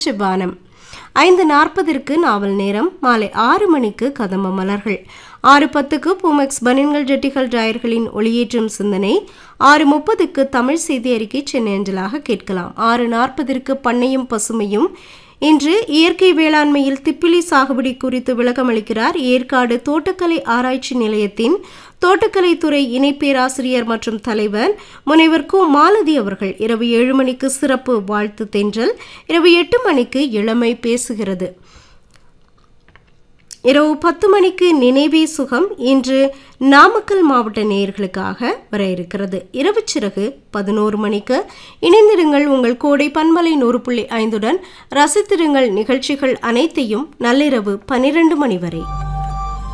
சிவானம் ஐந்து நாற்பதிற்கு நாவல் நேரம் மாலை ஆறு மணிக்கு கதம்ப மலர்கள் ஆறு பத்துக்கு பூமெக்ஸ் பனின்கள் ஜெட்டிகள் டயர்களின் ஒளியேற்றும் சிந்தனை ஆறு முப்பதுக்கு தமிழ் செய்தி அறிக்கை சென்னை அஞ்சலாக கேட்கலாம் ஆறு நாற்பதிற்கு பண்ணையும் பசுமையும் இன்று இயற்கை வேளாண்மையில் திப்பிலி சாகுபடி குறித்து விளக்கமளிக்கிறார் ஏற்காடு தோட்டக்கலை ஆராய்ச்சி நிலையத்தின் தோட்டக்கலைத்துறை இணை பேராசிரியர் மற்றும் தலைவர் முனைவர் கு மாலதி அவர்கள் இரவு ஏழு மணிக்கு சிறப்பு வாழ்த்து தென்றல் இரவு எட்டு மணிக்கு இளமை பேசுகிறது இரவு பத்து மணிக்கு நினைவே சுகம் இன்று நாமக்கல் மாவட்ட நேயர்களுக்காக வர இருக்கிறது இரவு சிறகு பதினோரு மணிக்கு இணைந்திருங்கள் உங்கள் கோடை பண்பலை நூறு புள்ளி ஐந்துடன் ரசித்திருங்கள் நிகழ்ச்சிகள் அனைத்தையும் நள்ளிரவு பனிரெண்டு மணி வரை